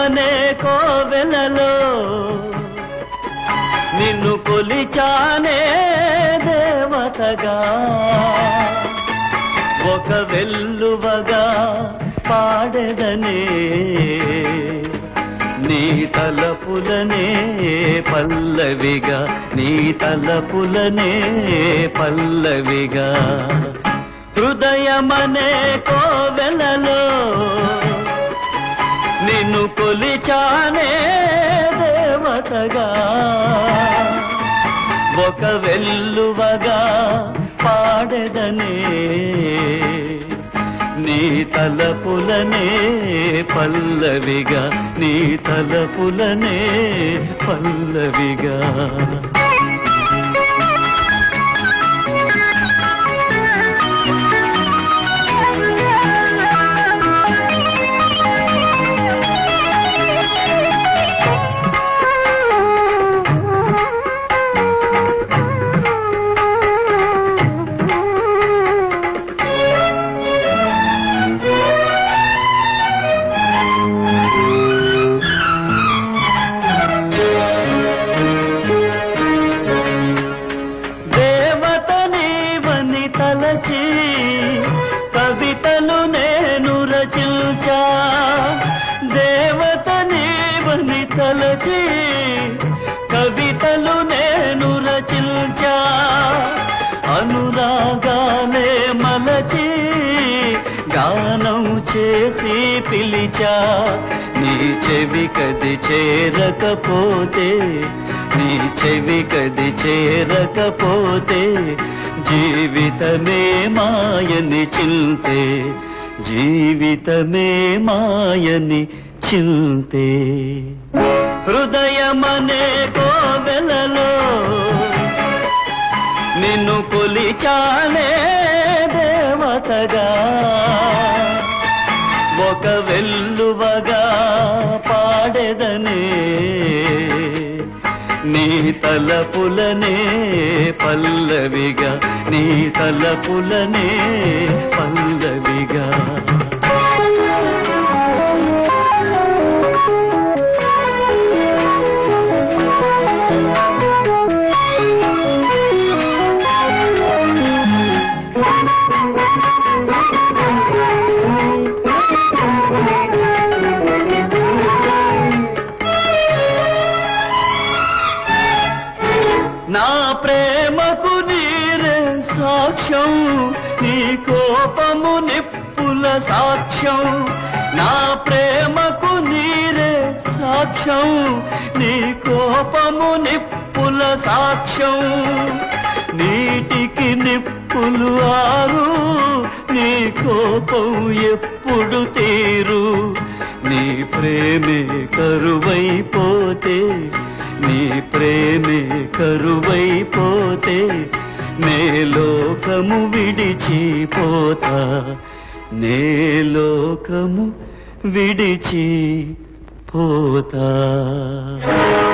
హృదయమనే కోవెలలో నిన్ను కొలిచానే దేవతగా ఒక వెల్లువగా పాడెదనే నీ తలపులనే పల్లవిగా నీ తలపులనే పల్లవిగా హృదయమనే కోవెలలో నిన్ను కొలిచానే దేవతగా ఒక వెల్లువగా పాడెదనే నీ తలపులనే పల్లవిగా నీ తలపులనే పల్లవిగా దేవత నీవని తలచి కవితలు నేను రచించా దేవత నీవని తలచి కవితలు నేను రచించా అనురాగాలే మలచి గానం చేసి పిలిచా నీ చెవి కది చేరకపోతే నీ చెవి కది చేరకపోతే జీవితమే మాయని చింతే జీవితమే మాయని చింతే హృదయమనే కోవెలలో నిన్ను కొలిచానే దేవతగా ఒక వెల్లువగా పాడెదనే నీ తలపులనే పల్లవిగా నీ తలపులనే పల్లవిగా నా ప్రేమకు నీరే సాక్ష్యం నీ కోపము నిప్పుల సాక్ష్యం నా ప్రేమకు నీరే సాక్ష్యం నీ కోపము నిప్పుల సాక్ష్యం నీటికి నిప్పులు ఆరు నీ కోపం ఎప్పుడు తీరు నీ ప్రేమే కరువైపోతే నీ ప్రేమే కరువైపోతే నే లోకము విడిచిపోతా నే లోకము విడిచి పోతా